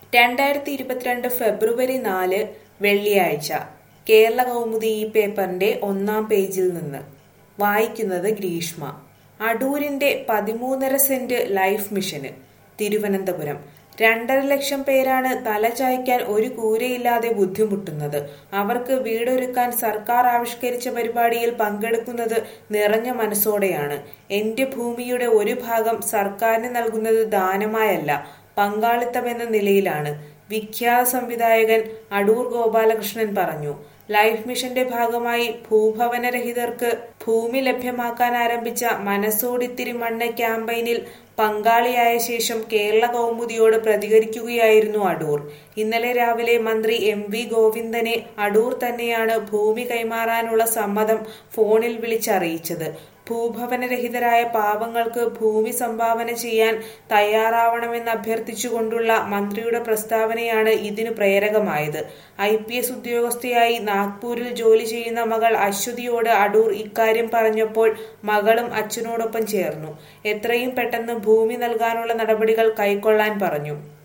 രണ്ടായിരത്തി ഇരുപത്തിരണ്ട് ഫെബ്രുവരി നാല് വെള്ളിയാഴ്ച കേരള കൗമുദി ഈ പേപ്പറിന്റെ ഒന്നാം പേജിൽ നിന്ന് വായിക്കുന്നത് ഗ്രീഷ്മ അടൂരിന്റെ പതിമൂന്നര സെന്റ് ലൈഫ് മിഷന് തിരുവനന്തപുരം രണ്ടര ലക്ഷം പേരാണ് തലചായ്ക്കാൻ ഒരു കൂരയില്ലാതെ ബുദ്ധിമുട്ടുന്നത് അവർക്ക് വീടൊരുക്കാൻ സർക്കാർ ആവിഷ്കരിച്ച പരിപാടിയിൽ പങ്കെടുക്കുന്നത് നിറഞ്ഞ മനസ്സോടെയാണ് എന്റെ ഭൂമിയുടെ ഒരു ഭാഗം സർക്കാരിന് നൽകുന്നത് ദാനമായല്ല പങ്കാളിത്തമെന്ന നിലയിലാണ് വിഖ്യാത സംവിധായകൻ അടൂർ ഗോപാലകൃഷ്ണൻ പറഞ്ഞു ലൈഫ് മിഷന്റെ ഭാഗമായി ഭൂഭവനരഹിതർക്ക് ഭൂമി ലഭ്യമാക്കാൻ ആരംഭിച്ച മനസ്സോടിത്തിരി മണ്ണ് ക്യാമ്പയിനിൽ പങ്കാളിയായ ശേഷം കേരള കൗമുദിയോട് പ്രതികരിക്കുകയായിരുന്നു അടൂർ ഇന്നലെ രാവിലെ മന്ത്രി എം വി ഗോവിന്ദനെ അടൂർ തന്നെയാണ് ഭൂമി കൈമാറാനുള്ള സമ്മതം ഫോണിൽ വിളിച്ചറിയിച്ചത് ഭൂഭവനരഹിതരായ പാവങ്ങൾക്ക് ഭൂമി സംഭാവന ചെയ്യാൻ തയ്യാറാവണമെന്ന് അഭ്യർത്ഥിച്ചുകൊണ്ടുള്ള മന്ത്രിയുടെ പ്രസ്താവനയാണ് ഇതിനു പ്രേരകമായത് ഐ പി എസ് ഉദ്യോഗസ്ഥയായി നാഗ്പൂരിൽ ജോലി ചെയ്യുന്ന മകൾ അശ്വതിയോട് അടൂർ ഇക്കാര്യം പറഞ്ഞപ്പോൾ മകളും അച്ഛനോടൊപ്പം ചേർന്നു എത്രയും പെട്ടെന്ന് ഭൂമി നൽകാനുള്ള നടപടികൾ കൈക്കൊള്ളാൻ പറഞ്ഞു